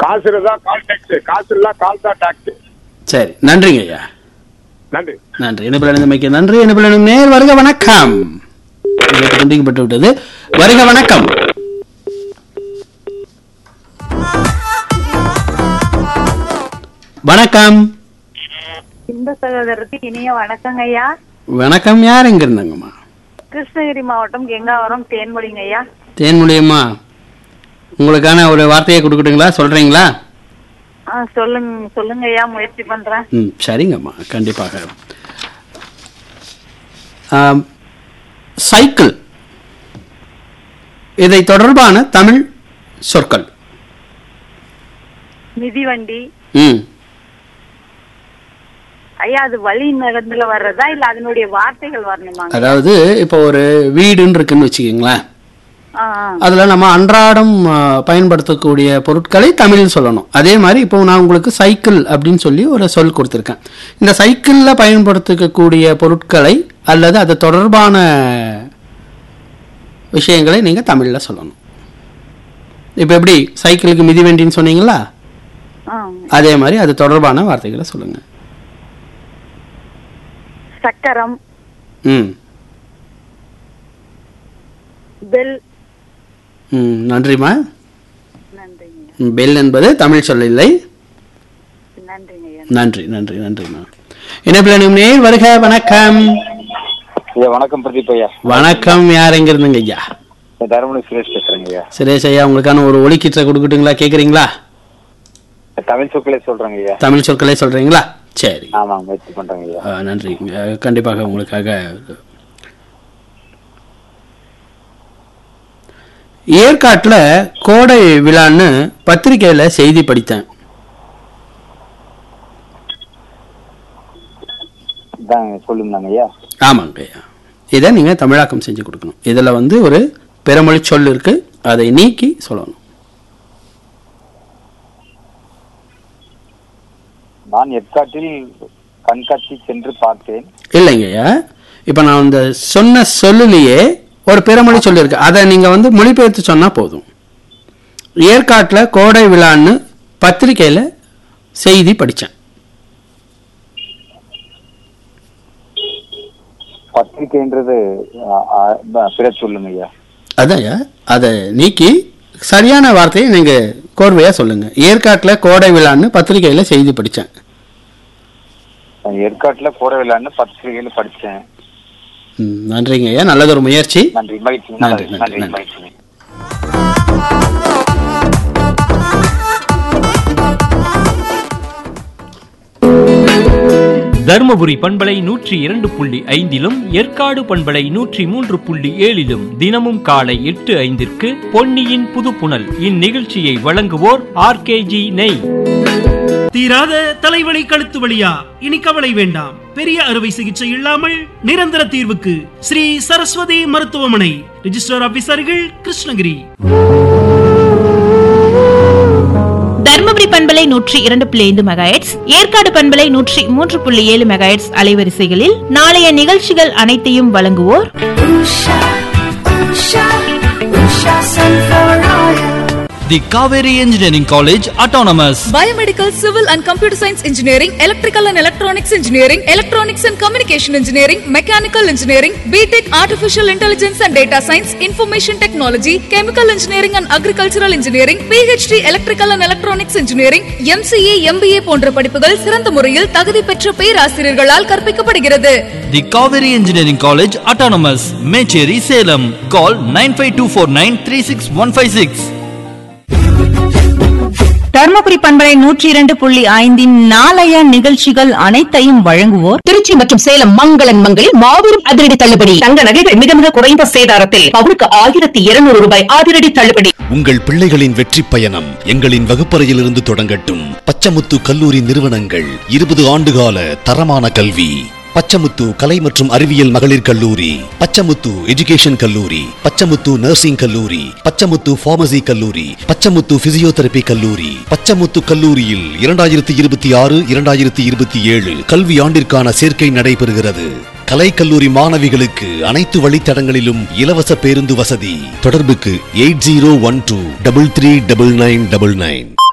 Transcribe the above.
காசு இருந்தா கால் டாக்ஸ் காசு இல்ல கால் தான் டாக்ஸ் சரி நன்றிங்க ஐயா நன்றி நன்றி இணைப்பில் இணைந்தமைக்கு நன்றி இணைப்பில் இணையும் நேர் வருக வணக்கம் இணைப்பு துண்டிக்கப்பட்டு விட்டது வருக வணக்கம் வணக்கம் இன்ப சகோதரருக்கு இனிய வணக்கங்க ஐயா வணக்கம் யார் எங்க இருந்தாங்கம்மா கிருஷ்ணகிரி மாவட்டம் கெங்காவரம் தேன்மொழிங்க ஐயா தேன்மொழியம்மா உங்களுக்கான ஒரு வார்த்தையை கொடுக்கட்டுங்களா சொல்றீங்களா ஆ சொல்லுங்க சொல்லுங்க ஐயா முயற்சி பண்றேன் ம் சரிங்கம்மா கண்டிப்பாக ஆம், சைக்கிள் இதை தொடர்பான தமிழ் சொற்கள் மிதிவண்டி ம் ஐயா அது வழி நடந்துல வர்றதா இல்ல அதனுடைய வார்த்தைகள் வரணுமாங்க அதாவது இப்போ ஒரு வீடுன்னு இருக்குன்னு வச்சுக்கோங்களேன் ஆ, ஆ. அதில் நம்ம அன்றாடம் ஆ, பயன்படுத்தக்கூடிய பொருட்களை தமிழில் சொல்லணும் அதே மாதிரி இப்போ நான் உங்களுக்கு சைக்கிள் அப்படின்னு சொல்லி ஒரு சொல் கொடுத்துருக்கேன் இந்த சைக்கிளில் பயன்படுத்தக்கூடிய பொருட்களை அல்லது அது தொடர்பான விஷயங்களை நீங்கள் தமிழில் சொல்லணும் இப்போ எப்படி சைக்கிளுக்கு மிதிவண்டின்னு சொன்னீங்களா ஆ. அதே மாதிரி அது தொடர்பான வார்த்தைகளை சொல்லுங்கள் சக்கரம் ம் பெல் ம் நன்றிம்மா நன்றிங்க ம், பெல் என்பது தமிழ் சொல் இல்லை நன்றிங்க ஐயா நன்றி நன்றி நன்றிம்மா இணைப்பில் நேர் வருக வணக்கம் ஐயா வணக்கம் பிரதீப் ஐயா வணக்கம் யார் எங்க இருந்துங்க ஐயா நான் தருமபுரி சுரேஷ் பேசுறேங்க ஐயா சுரேஷ் ஐயா உங்களுக்கான ஒரு ஒலிக்கீற்றை கொடுக்கட்டுங்களா கேக்குறீங்களா தமிழ் சொற்களே சொல்றேங்க ஐயா தமிழ் சொற்களே சொல்றீங்களா சரி ஆமாங்க முயற்சி பண்றேங்க ஐயா ஆ, நன்றி அஹ், கண்டிப்பாக உங்களுக்காக ஏற்காட்டில் கோடை விழான்னு பத்திரிக்கையில செய்தி படித்தேன் இதாங்க சொல்லுங்க ஐயா ஆமாங்க ஐயா இதை நீங்க தமிழாக்கம் செஞ்சு கொடுக்கணும் இதுல வந்து ஒரு பிறமொழி சொல் இருக்கு அதை நீக்கி சொல்லணும் நான் ஏற்காட்டில் கண்காட்சி சென்று பார்த்தேன் இல்லைங்க ஐயா இப்போ நான் இந்த சொன்ன சொல்லுலயே ஒரு பிறமொழி சொல் இருக்கு அதை நீங்க வந்து மொழிபெயர்த்து சொன்னா போதும் ஏற்காட்டில் கோடை விழான்னு பத்திரிக்கையில செய்தி படித்தேன் பத்திரிகைன்றது ஆ, ஆ, ப- பிற சொல்லுங்க ஐயா அதான் ஐயா அதை நீக்கி சரியான வார்த்தையை நீங்க கோர்வையா சொல்லுங்க ஏற்காட்டில் கோடை விழான்னு பத்திரிக்கையில செய்தி படித்தேன் நான் ஏற்காட்டுல கோடை விழான்னு பத்திரிகையில படிச்சேன் நன்றிங்க ஐயா நல்லதொரு முயற்சி நன்றி மகிழ்ச்சி நன்றி, நல்லது. நன்றி, நன்றி நன்றி. மகிழ்ச்சி தருமபுரி பண்பலை நூற்றி இரண்டு புள்ளி ஐந்திலும் ஏற்காடு பண்பலை நூற்றி மூன்று புள்ளி ஏழிலும் தினமும் காலை எட்டு ஐந்திற்கு பொன்னியின் புதுப்புணல் இந்நிகழ்ச்சியை வழங்குவோர் ஆர்கேஜி நெய் தீராத தலைவலி கழுத்து வலியா இனி கவலை வேண்டாம் பெரிய அறுவை சிகிச்சை இல்லாமல் நிரந்தர தீர்வுக்கு ஸ்ரீ சரஸ்வதி மருத்துவமனை ரிஜிஸ்டர் ஆபீசர்கள் கிருஷ்ணகிரி தர்மபுரி பண்பலை நூற்றி இரண்டு புள்ளி ஐந்து மெகாஹெட்ஸ் ஏற்காடு பண்பலை நூற்றி மூன்று புள்ளி ஏழு மெகாஹெட்ஸ் அலைவரிசைகளில் நாளைய நிகழ்ச்சிகள் அனைத்தையும் வழங்குவோர் The Kaveri Engineering College Autonomous. Biomedical, Civil and Computer Science Engineering, Electrical and Electronics Engineering, Electronics and Communication Engineering, Mechanical Engineering, BTech Artificial Intelligence and Data Science, Information Technology, Chemical Engineering and Agricultural Engineering, PhD Electrical and Electronics Engineering, MCA, MBA போன்ற படிப்புகள் சிறந்த முறையில் தகுதி பெற்ற பேராசிரியர்களால் கற்பிக்கப்படுகிறது The Kaveri Engineering College Autonomous. Mecheri Salem. Call 95249 Dharmapuri பண்பலை நூற்றி இரண்டு புள்ளி ஐந்தின் நாளைய நிகழ்ச்சிகள் அனைத்தையும் வழங்குவோர் திருச்சி மற்றும் சேலம் மங்களன் மங்களில் மாபெரும் அதிரடி தள்ளுபடி தங்க நகைகள் மிக மிக குறைந்த சேதாரத்தில் பவுனுக்கு ஆயிரத்தி இருநூறு ரூபாய் அதிரடி தள்ளுபடி உங்கள் பிள்ளைகளின் வெற்றி பயணம் எங்களின் வகுப்பறையிலிருந்து தொடங்கட்டும் பச்சமுத்து கல்லூரி நிறுவனங்கள் இருபது ஆண்டுகால தரமான கல்வி பச்சமுத்து கலை மற்றும் அறிவியல் மகளிர் கல்லூரி பச்சமுத்து எஜுகேஷன் கல்லூரி பச்சமுத்து நர்சிங் கல்லூரி பச்சமுத்து பார்மசி கல்லூரி பச்சமுத்து பிசியோதெரபி கல்லூரி பச்சமுத்து கல்லூரியில் இரண்டாயிரத்தி இருபத்தி ஆறு இரண்டாயிரத்தி இருபத்தி ஏழு கல்வி ஆண்டிற்கான சேர்க்கை நடைபெறுகிறது கலை கல்லூரி மாணவிகளுக்கு அனைத்து வழித்தடங்களிலும் இலவச பேருந்து வசதி தொடர்புக்கு eight zero one two double three double nine double nine